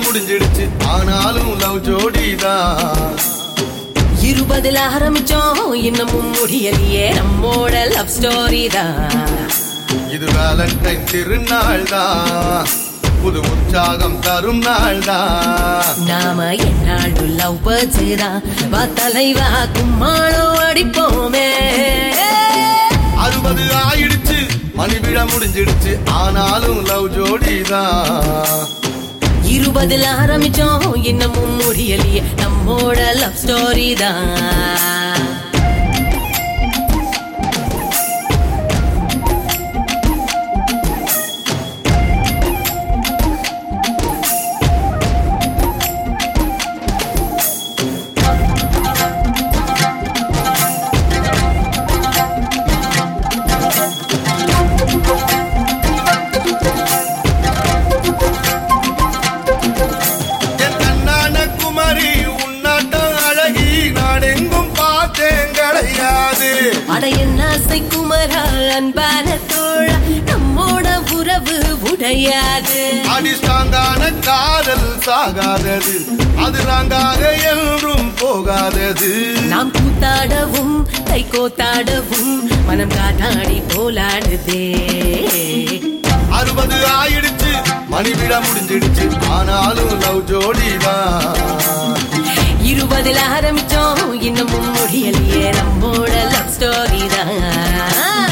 முடிஞ்சிடுச்சு ஆனாலும் லவ் ஜோடிதான் இருபதுல ஆரம்பிச்சோம் இன்னமும் முடியலையே நம்மோட லவ் ஸ்டோரி தான் இது வேலண்டைன் திருநாள் தான் புது உற்சாகம் தரும் நாள் தான் நாம என்னாலும் லவ் பேர்ட்ஸ் தான் வா தலைவா கும்மாளம் அடிப்போமே அறுபது ஆயிடுச்சு மணி விழ முடிஞ்சிடுச்சு ஆனாலும் லவ் ஜோடிதான் இருபதுல ஆரம்பிச்சோம் இன்னமும் முடியலையே நம்மோட லவ் ஸ்டோரி தான் என் கண்ணான குமரி உன்னாட்டம் அழகி நான் எங்கும் பார்த்தேன் கிடையாது அட என்ன ஆசை குமரா அன்பான தோழா நம்மோட உறவு உடையாது அடிஸ்டாங்கான காதல் சாகாதது அது நாங்காக என்றும் போகாதது நாம் கூத்தாடவும் கை கோத்தாடவும் மனம் காட்டாடி போலாடுதே அறுபது ஆயிடுச்சு மணி விழ முடிஞ்சிடுச்சு ஆனாலும் லவ் ஜோடிதான் இருபதுல ஆரம்பிச்சோம் இன்னமும் முடியலையே நம்மோட லவ் ஸ்டோரி தான்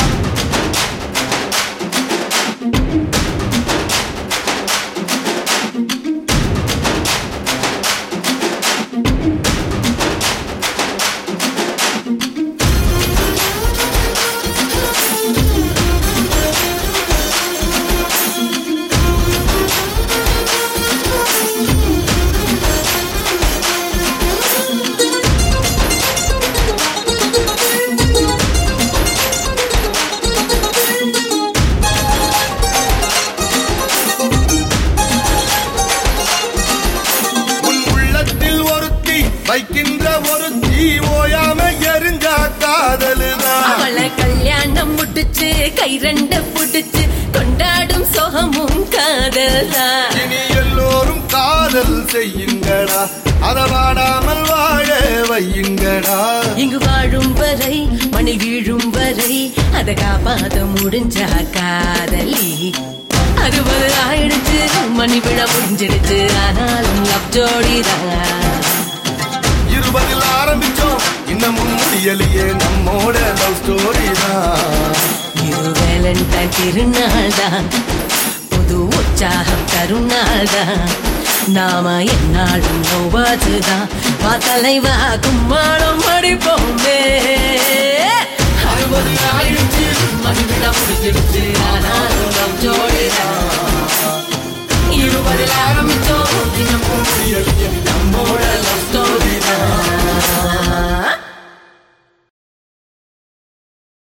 உன் உள்ளத்தில் ஒருத்தி வைக்கின்ற ஒருத்தி ஓயாம எரிஞ்சா காதலுதான் அவளை கல்யாணம் முடிச்சு கை ரெண்டு புடிச்சு கொண்டாடும் சோகமும் காதல் தான் இனி எல்லோரும் காதல் செய்யுங்கடா அதவாடாமல் வாழ வையுங்கடா இங்கு வாழும் வரை மண்ணில் வீழும் வரை அதை காப்பாத முடிஞ்சா காதலி அறுபது ஆயிடுச்சு மணி விழ முடிஞ்சிடுச்சு ஆனாலும் லவ் ஜோடிதான் இருபதில் ஆரம்பிச்சோம் இன்னமும் முடியலையே நம்மோட லவ் ஸ்டோரி தான் இது வேலண்டைன் திருநாள் தான் புது உற்சாகம் தருநாள் தான் நாம என்னாலும் நோவாதுதான் வா தலைவா கும்மாளம் அடிப்போமே அறுபது ஆயிடுச்சு மணி விழ முடிஞ்சிடுச்சு ஆனாலும் லவ் ஜோடிதான் இருபதில் ஆரம்பிச்சு